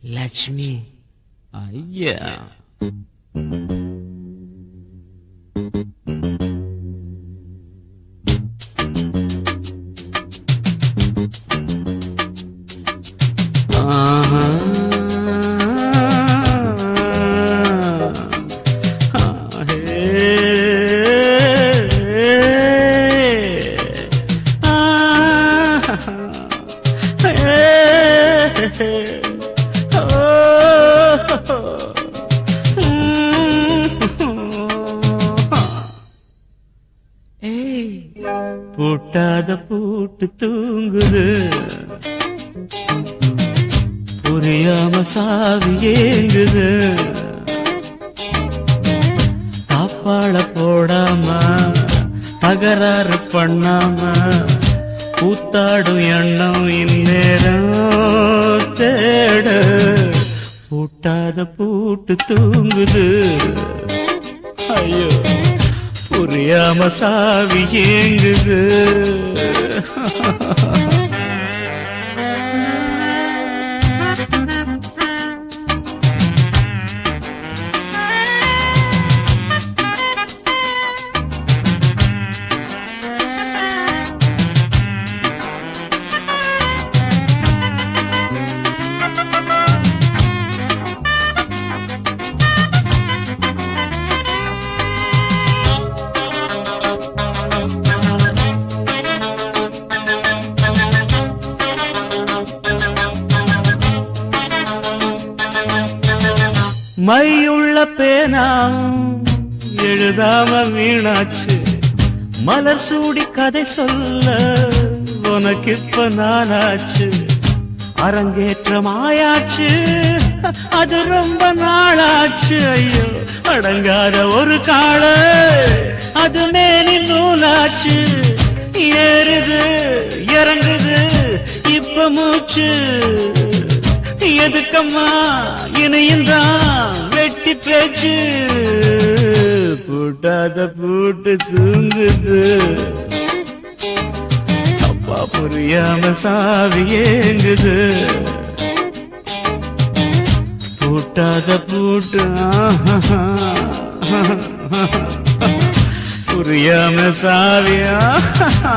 லட்சுமி ஐயா ஆஹா. ஏய், பூட்டாத பூட்டு தூங்குது புரியாம சாவி ஏங்குது சாப்பாட போடாம தகராறு பண்ணாம கூத்தாடும் எண்ணம் இந்நேரம் தேட பூட்டாத பூட்டு தூங்குது ஐயோ புரியாம சாவி ஏங்குது மையுள்ள பேனாம் எழுதாம வீணாச்சு மலர் சூடி கதை சொல்ல உனக்கு இப்ப நாளாச்சு அரங்கேற்றம் ஆயாச்சு அது ரொம்ப நாளாச்சு ஐயோ அடங்காத ஒரு கால அது மேனி நூலாச்சு ஏறுது இறங்குது இப்ப மூச்சு எதுக்கம்மா இணையும் தான் வெட்டி பேச்சு பூட்டாத பூட்டு தூங்குது அப்பா புரியாம சாவி ஏங்குது பூட்டாத பூட்டு ஆஹா. புரியாம சாவி ஆஹா.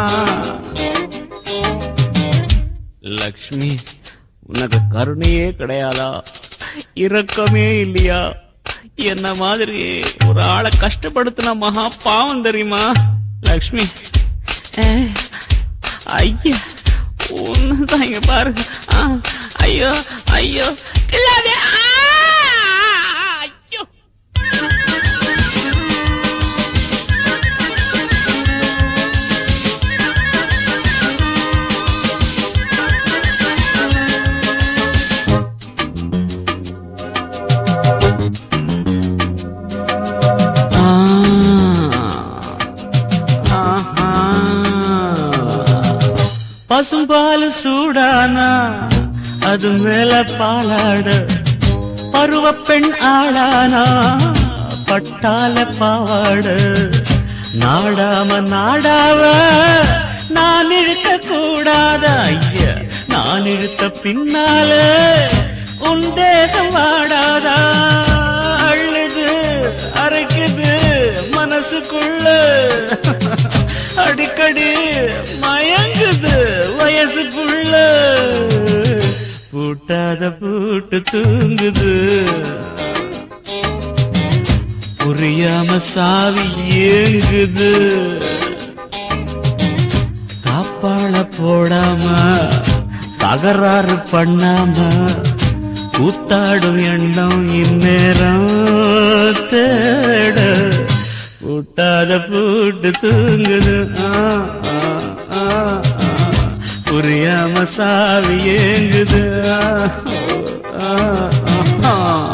லக்ஷ்மி உனக்கு கருணையே கிடையாதா இரக்கமே இல்லையா என்ன மாதிரி ஒரு ஆளை கஷ்டப்படுத்தின மகா பாவம் தெரியுமா லக்ஷ்மி ஏ, ஐயா ஒண்ணுதான் இங்க பாரு ஆ, ஐயோ ஐயோ கில்லாதே ஆ, ஐயோ ஆ, ஆஹா. பசும்பால் சூடானா அது மேல பாலாட பருவ பெண் ஆளானா பட்டால பாவாட நாடாம நாடாவ நான் இழுக்க கூடாத ஐயா நான் இழுத்த பின்னால உன் தேகம் வாடாதா அழுது அரைக்குது மனசுக்குள்ள அடிக்கடி மயங்குது வயசுக்குள்ள பூட்டாத பூட்டு தூங்குது புரியாம சாவி ஏங்குது காப்பாள போடாம தகராறு பண்ணாம கூத்தாடும் எண்ணம் இந்நேரம் தேட பூட்டாத பூட்டு தூங்குது ஆ, ஆ, ஆ, ஆ. புரியாம சாவி ஏங்குது ஆ, ஆ, ஆ, ஆ.